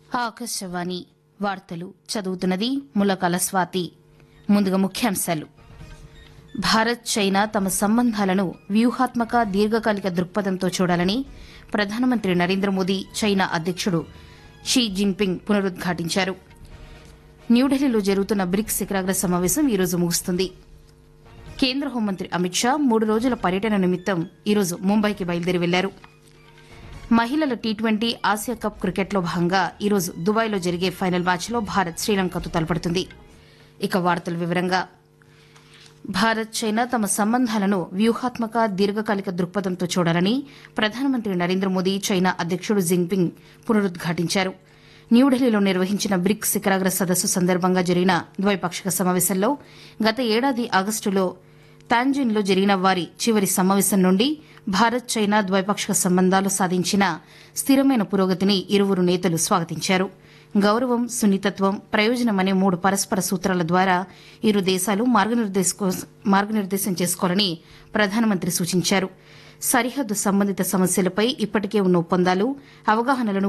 ఆకాశవాణి వార్తలు చదువుతున్నది ములకల స్వాతి ముందుగా ముఖ్యాంశాలు భారత్ చైనా తమ సంబంధాలను వ్యూహాత్మక దీర్ఘకాలిక దృక్పథంతో చూడాలని ప్రధానమంత్రి నరేంద్ర మోదీ చైనా అధ్యక్షుడు షీ జిన్పింగ్ పునరుద్ఘాటించారు న్యూఢిల్లీలో జరుగుతున్న బ్రిక్స్ శిఖరాగ్ర సమావేశం ఈరోజు ముగుస్తుంది కేంద్ర హోంమంత్రి అమిత్ షా మూడు రోజుల పర్యటన నిమిత్తం ఈరోజు ముంబైకి బయలుదేరి వెళ్లారు మహిళల టీ ట్వంటీ ఆసియా కప్ క్రికెట్లో భాగంగా ఈరోజు దుబాయ్లో జరిగే ఫైనల్ మ్యాచ్లో భారత్ శ్రీలంకతో తలపడుతుంది ఇక వార్తల వివరంగా భారత్ చైనా తమ సంబంధాలను వ్యూహాత్మక దీర్ఘకాలిక దృక్పథంతో చూడాలని ప్రధానమంత్రి నరేంద్ర మోదీ చైనా అధ్యక్షుడు జిన్పింగ్ పునరుద్ఘాటించారు న్యూఢిల్లీలో నిర్వహించిన బ్రిక్స్ శిఖరాగ్ర సదస్సు సందర్భంగా జరిగిన ద్వైపాక్షిక సమావేశంలో గత ఏడాది ఆగస్టులో తాంజిన్లో జరిగిన వారి చివరి సమావేశం నుండి భారత్ చైనా ద్వైపాక్షిక సంబంధాలు సాధించిన స్థిరమైన పురోగతిని ఇరువురు నేతలు స్వాగతించారు గౌరవం సున్నితత్వం ప్రయోజనం అనే మూడు పరస్పర సూత్రాల ద్వారా ఇరు దేశాలు మార్గనిర్దేశకో- మార్గనిర్దేశం చేసుకోవాలని ప్రధానమంత్రి సూచించారు సరిహద్దు సంబంధిత సమస్యలపై ఇప్పటికే ఉన్న ఒప్పందాలు అవగాహనలను